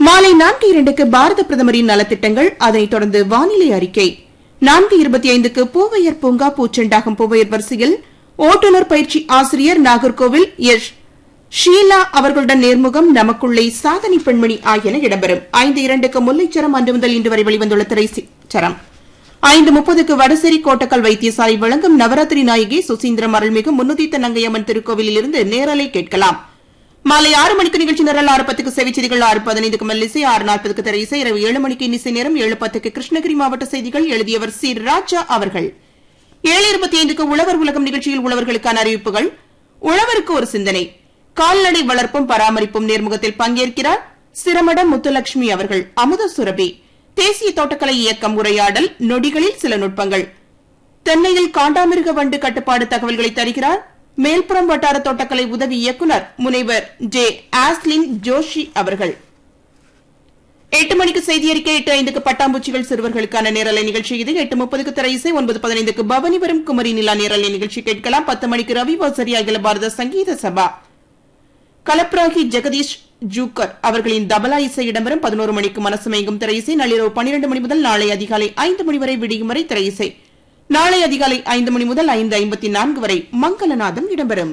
மாலை நான்கு இரண்டுக்கு பாரத பிரதமரின் நலத்திட்டங்கள் அதனைத் தொடர்ந்து வானிலை அறிக்கை நான்கு இருபத்தி ஐந்துக்கு பூவையர் பூங்கா பூச்செண்டாகும் பூவையர் வரிசையில் ஓட்டுநர் பயிற்சி ஆசிரியர் நாகர்கோவில் எஸ் ஷீலா அவர்களுடன் நேர்முகம் நமக்குள்ளே சாதனை பெண்மணி ஆகியன இடம்பெறும் ஐந்து இரண்டுக்கு முல்லைச்சரம் அன்று முதல் இன்று வரை வெளிவந்துள்ள திரைச்சரம் ஐந்து முப்பதுக்கு வடசேரி கோட்டக்கல் வைத்தியசாலை வழங்கும் நவராத்திரி நாயகி சுசீந்திரம் அருள்மிகு முன்னுதித்த நங்கையம்மன் திருக்கோவிலில் இருந்து நேரலை கேட்கலாம் மாலை ஆறு மணிக்கு நிகழ்ச்சி நிரல் ஆறு பத்துக்கு செவிச்செய்திகள் ஆறு பதினைந்துக்கு மெல்லிசை ஆறு நாற்பதுக்கு திரை இசை இரவு ஏழு மணிக்கு இன்னிசை நேரம் ஏழு பத்துக்கு கிருஷ்ணகிரி மாவட்ட செய்திகள் எழுதியவர் சி ராஜா அவர்கள் ஏழு இருபத்தி ஐந்துக்கு உழவர் உலகம் நிகழ்ச்சியில் உழவர்களுக்கான அறிவிப்புகள் உழவருக்கு ஒரு சிந்தனை கால்நடை வளர்ப்பும் பராமரிப்பும் நேர்முகத்தில் பங்கேற்கிறார் சிரமடம் முத்துலட்சுமி அவர்கள் அமுத சுரபி தேசிய தோட்டக்கலை இயக்கம் உரையாடல் நொடிகளில் சில நுட்பங்கள் தென்னையில் காண்டாமிருக வண்டு கட்டுப்பாடு தகவல்களை தருகிறார் மேல்புறம் வட்டார தோட்டக்கலை உதவி இயக்குனர் முனைவர் ஜே ஆஸ்லின் ஜோஷி அவர்கள் எட்டு மணிக்கு செய்தி அறிக்கை எட்டு ஐந்துக்கு பட்டாம்பூச்சிகள் சிறுவர்களுக்கான நேரலை நிகழ்ச்சி இது எட்டு முப்பதுக்கு திரை இசை ஒன்பது பதினைந்துக்கு பவனி வரும் குமரி நிலா நேரலை நிகழ்ச்சி கேட்கலாம் பத்து மணிக்கு ரவி வாசரி அகில பாரத சங்கீத சபா கலப்ராகி ஜெகதீஷ் ஜூக்கர் அவர்களின் தபலா இசை இடம்பெறும் பதினோரு மணிக்கு மனசுமயங்கும் திரை இசை நள்ளிரவு பன்னிரண்டு மணி முதல் நாளை அதிகாலை ஐந்து மணி வரை விடியும் வரை திரை இசை நாளை அதிகாலை ஐந்து மணி முதல் ஐந்து ஐம்பத்தி நான்கு வரை மங்களநாதம் இடம்பெறும்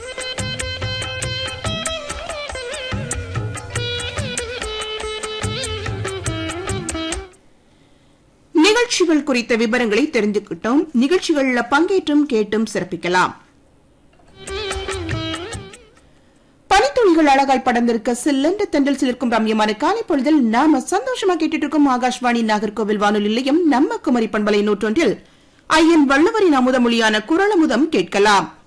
நிகழ்ச்சிகள் குறித்த விவரங்களை தெரிஞ்சுக்கிட்டோம் நிகழ்ச்சிகளில் பங்கேற்றும் கேட்டும் சிறப்பிக்கலாம் பனித்துளிகள் அழகாய் படர்ந்திருக்க சில்லென்ற தென்றல் சிலிர்க்கும் ரம்யமான காலை பொழுதில் நாம சந்தோஷமா கேட்டுட்டு இருக்கோம் ஆகாஷ்வாணி நாகர்கோவில் வானொலி நிலையம் நம்ம குமரி பண்பலை நூற்றொன்றில் ஐயன் வள்ளுவரின் அமுதமொழியான குரலமுதம் கேட்கலாம்